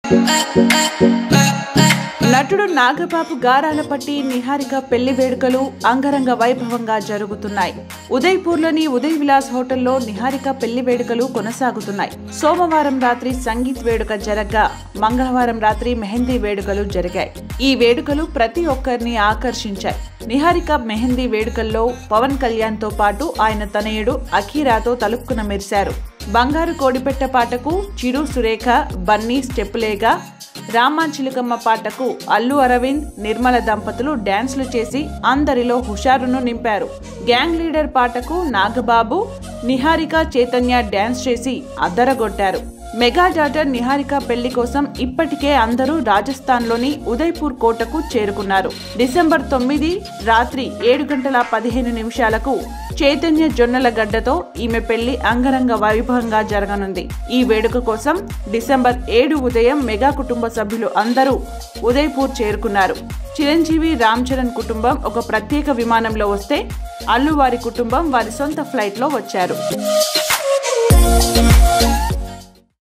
నటుడు నాగబాబు గారాలపట్టి నిహారిక పెళ్లి వేడుకలు అంగరంగ వైభవంగా జరుగుతున్నాయి ఉదయ్పూర్లోని ఉదయ్ విలాస్ హోటల్లో నిహారిక పెళ్లి వేడుకలు కొనసాగుతున్నాయి సోమవారం రాత్రి సంగీత్ వేడుక జరగ్గా మంగళవారం రాత్రి మెహందీ వేడుకలు జరిగాయి ఈ వేడుకలు ప్రతి ఒక్కరిని ఆకర్షించాయి నిహారిక మెహందీ వేడుకల్లో పవన్ కళ్యాణ్ తో పాటు ఆయన తనయుడు అఖీరాతో తలుపుకున మెరిశారు బంగారు కోడిపెట్ట పాటకు చిరు సురేఖ బన్నీ స్టెప్పులేగా రామా చిలుకమ్మ పాటకు అల్లు అరవింద్ నిర్మల దంపతులు డ్యాన్స్లు చేసి అందరిలో హుషారును నింపారు గ్యాంగ్ లీడర్ పాటకు నాగబాబు నిహారిక చైతన్య డ్యాన్స్ చేసి అద్దరగొట్టారు మెగా డాటర్ నిహారిక పెళ్లి కోసం ఇప్పటికే అందరూ రాజస్థాన్లోని ఉదయ్పూర్ కోటకు చేరుకున్నారు డిసెంబర్ తొమ్మిది రాత్రి ఏడు గంటల పదిహేను నిమిషాలకు చైతన్య జొన్నల గడ్డతో ఈమె పెళ్లి అంగరంగ వైభవంగా జరగనుంది ఈ వేడుక కోసం డిసెంబర్ ఏడు ఉదయం మెగా కుటుంబ సభ్యులు అందరూ ఉదయ్పూర్ చేరుకున్నారు చిరంజీవి రామ్ చరణ్ కుటుంబం ఒక ప్రత్యేక విమానంలో వస్తే అల్లు వారి కుటుంబం వారి సొంత ఫ్లైట్లో వచ్చారు